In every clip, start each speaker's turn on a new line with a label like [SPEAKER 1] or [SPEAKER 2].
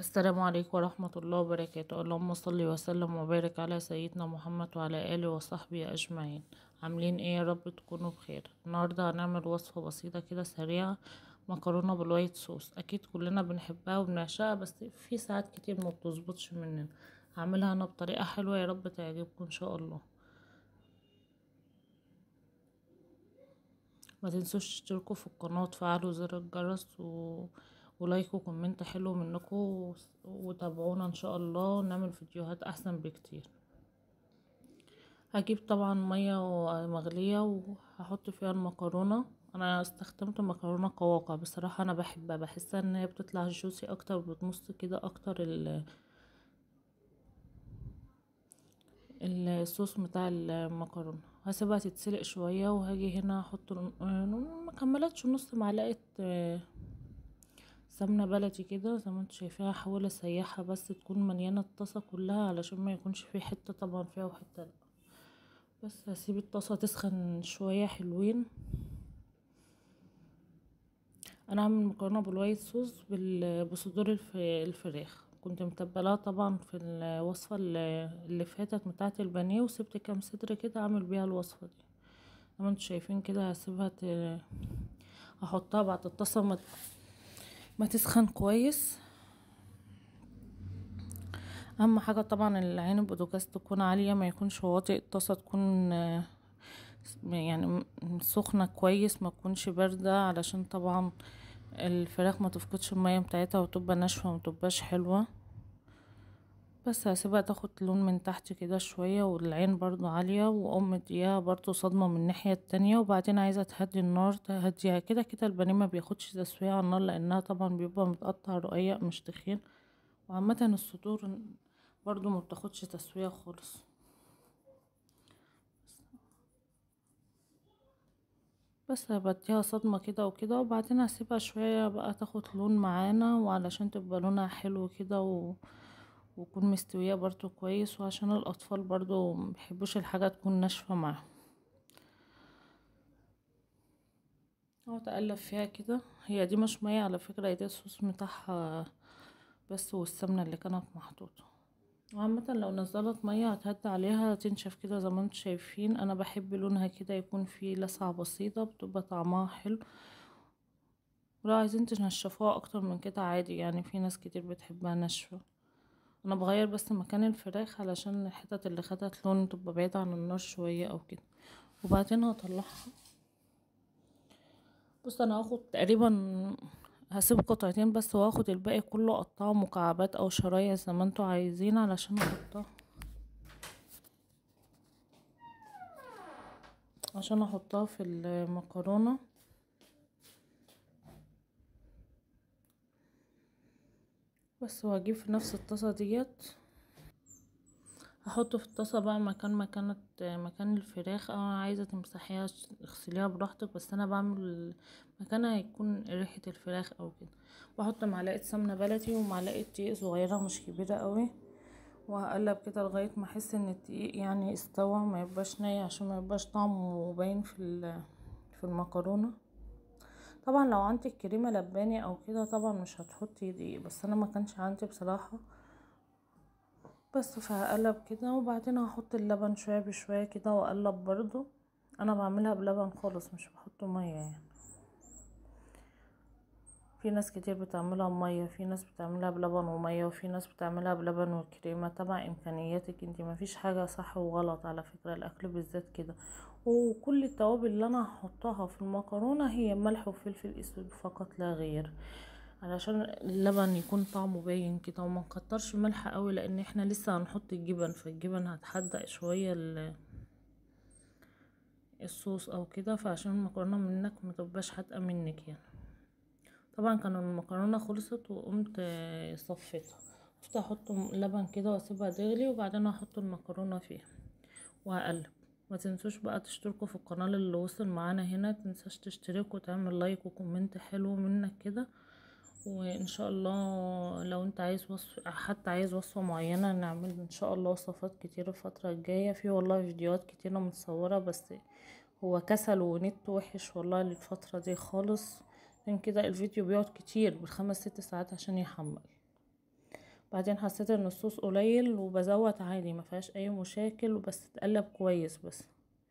[SPEAKER 1] السلام عليكم ورحمة الله وبركاته اللهم صل وسلم وبارك على سيدنا محمد وعلى آله وصحبه أجمعين عاملين ايه يا رب تكونوا بخير النهاردة هنعمل وصفة بسيطة كده سريعة مكرونة بالوايت صوص أكيد كلنا بنحبها وبنعشقها بس في ساعات كتير ما بتظبطش مننا هعملها أنا بطريقة حلوة يا رب تعجبكم إن شاء الله ما تنسوش تشتركوا في القناة وتفعلوا زر الجرس و... ولايك وكومنت حلو منكم وتابعونا ان شاء الله نعمل فيديوهات احسن بكتير هجيب طبعا مية مغلية وهحط فيها المكرونة انا استخدمت مكرونة قواقع بصراحة انا بحبها بحسها ان هي بتطلع جوسي اكتر بتمص كده اكتر ال الصوص بتاع المكرونة هسيبها تتسلق شوية وهاجي هنا احط ما كملتش نص معلقة سمنة بلدي كده زي ما انتوا شايفاها هحاول اسيحها بس تكون مليانة الطاسة كلها علشان ما يكونش في حتة طبعا فيها وحتة لا بس هسيب الطاسة تسخن شوية حلوين انا عامل مكرونة بالوايت صوص بصدور الفراخ كنت متبلاها طبعا في الوصفة اللي فاتت بتاعة البانيه وسبت كام صدر كده اعمل بيها الوصفة دي زي ما انتوا شايفين كده هسيبها ت... هحطها بعد الطاسة ما ما تسخن كويس اهم حاجة طبعا العين البوتاجاز تكون عالية ما يكونش واطي الطاسة تكون يعني سخنة كويس ما تكونش باردة علشان طبعا الفراخ ما تفقدش المية بتاعتها وتبقى ناشفة وما تبقاش حلوة بس هسيبها تاخد لون من تحت كده شوية والعين برضو عالية واقوم مديها برضو صدمة من الناحية التانية وبعدين عايزة تهدي النار تهديها كده كده البانيه ما بياخدش تسوية على النار لانها طبعا بيبقى متقطع رقيق مش تخين وعامة الصدور برضو ما بتاخدش تسوية خالص بس بديها صدمة كده وكده وبعدين هسيبها شوية بقى تاخد لون معانا وعلشان تبقى لونها حلو كده و... وتكون مستوية برضو كويس وعشان الاطفال برضو مبيحبوش الحاجة تكون ناشفة معاهم اقعد اقلب فيها كده هي دي مش مية على فكرة دي الصوص بتاعها بس والسمنة اللي كانت محطوطة وعامة لو نزلت مية هتهدي عليها تنشف كده زي ما انتم شايفين انا بحب لونها كده يكون فيه لسعة بسيطة بتبقى طعمها حلو ولو عايزين تنشفوها اكتر من كده عادي يعني في ناس كتير بتحبها ناشفة انا بغير بس مكان الفراخ علشان الحتت اللي خدت لون تبقى بعيدة عن النار شوية او كده وبعدين هطلعها بص انا هاخد تقريبا هسيب قطعتين بس واخد الباقي كله اقطعه مكعبات او شرايح زي ما انتوا عايزين علشان احطها عشان احطها في المكرونه بس وهجيب في نفس الطاسه ديت هحطه في الطاسه بقى مكان ما كانت مكان الفراخ او عايزه تمسحيها اغسليها براحتك بس انا بعمل مكانها يكون ريحه الفراخ او كده بحط معلقه سمنه بلدي ومعلقه دقيق صغيره مش كبيره قوي وهقلب كده لغايه ما احس ان الدقيق يعني استوى ما يبقاش ني عشان ما يبقاش طعمه باين في في المكرونه طبعا لو عندك كريمه لباني او كده طبعا مش هتحطي دقيق بس انا ما كانش عندي بصراحه بس فهقلب كده وبعدين هحط اللبن شويه بشويه كده واقلب برضو انا بعملها بلبن خالص مش بحط ميه يعني في ناس كتير بتعملها بميه في ناس بتعملها بلبن وميه وفي ناس بتعملها بلبن وكريمه تبع امكانياتك انتي مفيش حاجه صح وغلط على فكره الاكل بالذات كده وكل التوابل اللي انا هحطها في المكرونه هي ملح وفلفل اسود فقط لا غير علشان اللبن يكون طعمه باين كده وما نكترش ملح قوي لان احنا لسه هنحط الجبن فالجبن هتحدق شويه الصوص او كده فعشان المكرونه منك ما تبقاش حادقه منك يعني طبعا كان المكرونه خلصت وقمت صفيتها قلت احط لبن كده واسيبها تغلي وبعدين احط المكرونه فيها وهقلب ما تنسوش بقى تشتركوا في القناه اللي وصل معانا هنا تنساش تشترك وتعمل لايك وكومنت حلو منك كده وان شاء الله لو انت عايز وصف حتى عايز وصفة معينة نعمل ان شاء الله وصفات كتير الفترة الجاية في والله فيديوهات كتيرة متصورة بس هو كسل ونت وحش والله الفترة دي خالص عشان كده الفيديو بيقعد كتير بالخمس ست ساعات عشان يحمل بعدين حسيت ان الصوص قليل وبزود عادي ما فيهاش اي مشاكل بس تقلب كويس بس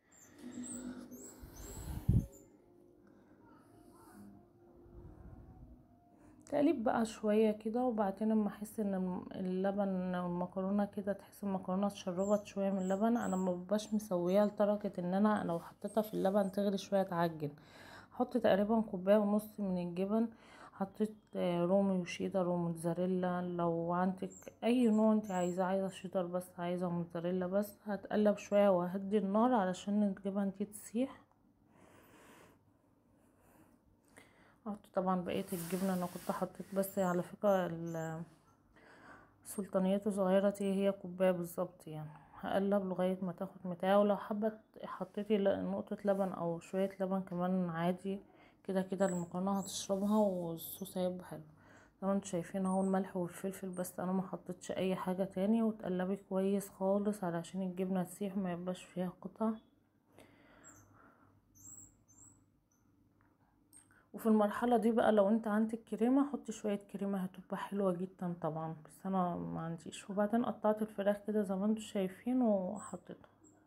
[SPEAKER 1] تقليب بقى شوية كده وبعدين اما احس ان اللبن والمكرونة كده تحس المكرونة اتشربت شوية من اللبن انا مبقاش مسويها لدرجة ان انا لو حطيتها في اللبن تغلي شوية تعجن احط تقريبا كوباية ونص من الجبن حطيت رومي وشيدر وموتزاريلا لو عندك اي نوع انت عايزاه عايزه شيدر بس عايزه موتزاريلا بس هتقلب شويه وهدي النار علشان الجبن دي تسيح احط طبعا بقيه الجبنه انا كنت حطيت بس على فكره السلطانيات صغيره دي هي كوبايه بالظبط يعني هقلب لغايه ما تاخد متاعه ولو حابه حطيتي نقطه لبن او شويه لبن كمان عادي كده كده المكرونه هتشربها والصوص هيبقى حلو زي ما انتوا شايفين اهو الملح والفلفل بس انا ما حطيتش اي حاجه تاني وتقلبي كويس خالص علشان الجبنه تسيح ما يبقاش فيها قطع وفي المرحله دي بقى لو انت عندك كريمه حطي شويه كريمه هتبقى حلوه جدا طبعا بس انا ما عنديش وبعدين قطعت الفراخ كده زي ما انتوا شايفين وحطيتها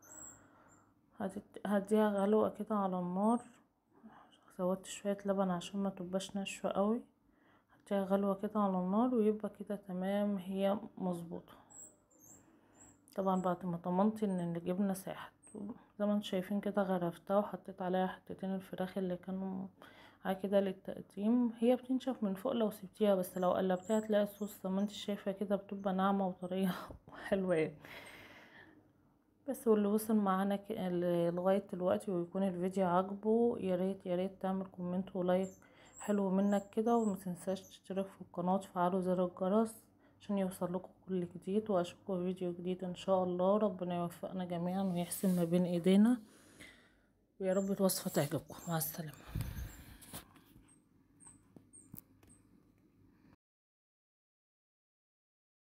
[SPEAKER 1] هديها غلوه كده على النار زودت شويه لبن عشان ما تبقاش ناشفه قوي هديها غلوه كده على النار ويبقى كده تمام هي مظبوطه طبعا بعد ما ضمنت ان الجبنه ساحت زي ما انتم شايفين كده غرفتها وحطيت عليها حتتين الفراخ اللي كانوا على كده للتقديم هي بتنشف من فوق لو سبتيها بس لو قلبتيها هتلاقي الصوص زي ما انت شايفه كده بتبقى ناعمه وطريه وحلوه يعني بس واللي وصل معانا لغايه دلوقتي ويكون الفيديو عاجبه يا ريت يا ريت تعمل كومنت ولايك حلو منك كده وما تنساش تشترك في القناه وتفعلوا زر الجرس عشان يوصل لكم كل جديد واشوفكم في فيديو جديد ان شاء الله ربنا يوفقنا جميعا ويحسن ما بين ايدينا ويا رب الوصفه تعجبكم مع السلامه